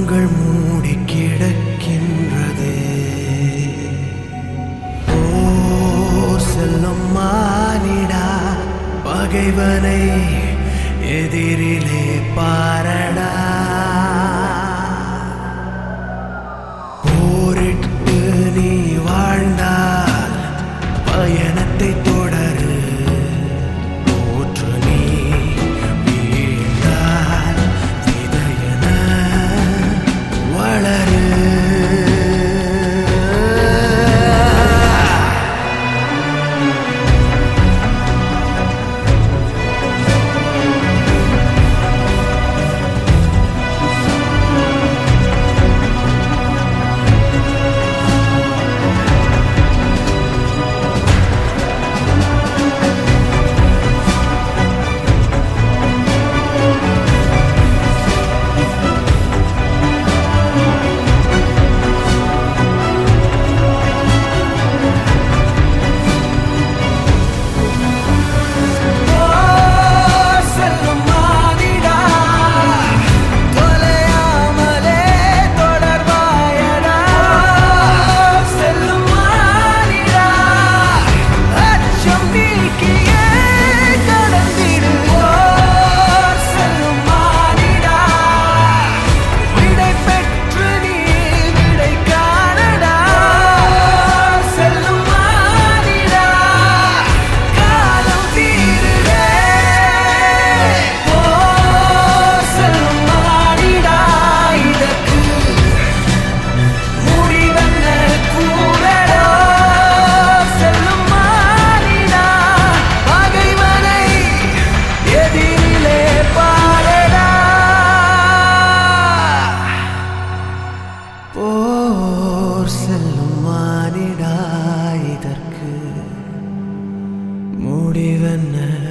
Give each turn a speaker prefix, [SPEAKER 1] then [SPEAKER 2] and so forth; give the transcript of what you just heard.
[SPEAKER 1] கண்கள் மூடி கிடக்கின்றதே ஓர் செல்லும் மானிடா பகைவனை எதிரிலே பாரடா போரிட்டு நீ வாழ்ந்தால் பயணத்தை தொடரு போற்று நீ வீழ்ந்தால் விதையென வளரு போர் செல்லும் மானிடா தொலையாமலே தொடர்வாயடா செல்லும் மானிடா அச்சம் நீக்கியே கடந்திடு போர் செல்லும் மானிடா விடை பெற்று நீ விடை காணடா செல்லும் மானிடா காலம் தீருடே போர் செல்லும் மானிடா இதற்கு முடிவென்ன கூறடா செல்லும் மானிடா பகைவனை எதிரிலே பாரடா போர் செல்லும் மானிடா இதற்கு முடிவென்ன